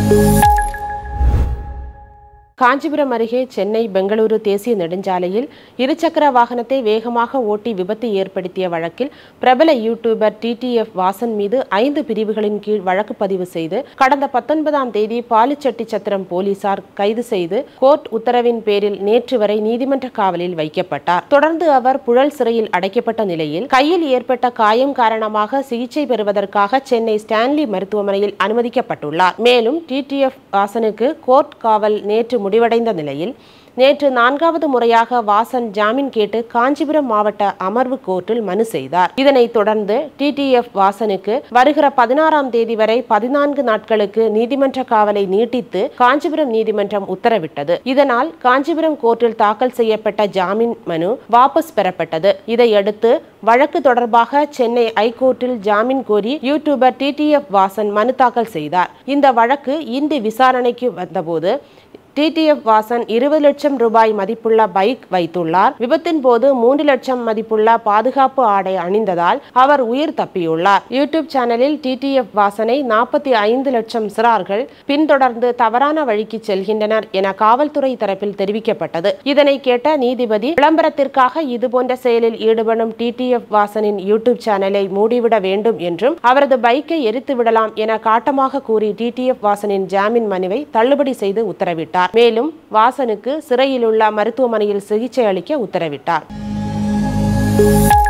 காஞ்சிபுரம் அருகே சென்னை பெங்களூரு தேசிய நெடுஞ்சாலையில் இருசக்கர வாகனத்தை வேகமாக ஓட்டி விபத்து ஏற்படுத்திய வழக்கில் பிரபல யூடியூபர் டிடிஎஃப் வாசன் மீது ஐந்து பிரிவுகளின் கீழ் வழக்கு பதிவு செய்து கடந்த பத்தொன்பதாம் தேதி பாலிச்செட்டி சத்திரம் போலீசார் கைது செய்து கோர்ட் உத்தரவின் பேரில் நேற்று வரை நீதிமன்ற காவலில் வைக்கப்பட்டார் தொடர்ந்து அவர் புழல் சிறையில் அடைக்கப்பட்ட நிலையில் கையில் ஏற்பட்ட காயம் காரணமாக சிகிச்சை பெறுவதற்காக சென்னை ஸ்டான்லி மருத்துவமனையில் அனுமதிக்கப்பட்டுள்ளார் மேலும் டிடிஎஃப் வாசனுக்கு கோர்ட் காவல் நேற்று முடிவடைந்த நிலையில் நேற்று நான்காவது முறையாக வாசன் ஜாமீன் கேட்டு காஞ்சிபுரம் மாவட்ட அமர்வு கோர்ட்டில் மனு செய்தார் இதனைத் தொடர்ந்து டிடிஎஃப் வாசனுக்கு வருகிற பதினாறாம் தேதி வரை பதினான்கு நாட்களுக்கு நீதிமன்ற காவலை நீட்டித்து காஞ்சிபுரம் நீதிமன்றம் உத்தரவிட்டது இதனால் காஞ்சிபுரம் கோர்ட்டில் தாக்கல் செய்யப்பட்ட ஜாமீன் மனு வாபஸ் பெறப்பட்டது இதையடுத்து வழக்கு தொடர்பாக சென்னை ஐகோர்ட்டில் ஜாமீன் கோரி யூடியூபர் டிடிஎஃப் வாசன் மனு தாக்கல் செய்தார் இந்த வழக்கு இன்று விசாரணைக்கு வந்தபோது டிடிஎஃப் வாசன் இருபது லட்சம் ரூபாய் மதிப்புள்ள பைக் வைத்துள்ளார் விபத்தின் போது மூன்று லட்சம் மதிப்புள்ள பாதுகாப்பு ஆடை அணிந்ததால் அவர் உயிர் தப்பியுள்ளார் யூடியூப் சேனலில் டிடிஎஃப் வாசனை நாற்பத்தி ஐந்து லட்சம் சிறார்கள் பின்தொடர்ந்து தவறான வழிக்கு செல்கின்றனர் என காவல்துறை தரப்பில் தெரிவிக்கப்பட்டது இதனை கேட்ட நீதிபதி விளம்பரத்திற்காக இதுபோன்ற செயலில் ஈடுபடும் டிடிஎஃப் வாசனின் யூடியூப் சேனலை மூடிவிட வேண்டும் என்றும் அவரது பைக்கை எரித்து விடலாம் என காட்டமாக கூறி டிடிஎஃப் வாசனின் ஜாமீன் மனுவை தள்ளுபடி செய்து உத்தரவிட்டார் மேலும் வாசனுக்கு சிறையிலுள்ள மருத்துவமனையில் சிகிச்சை அளிக்க உத்தரவிட்டார்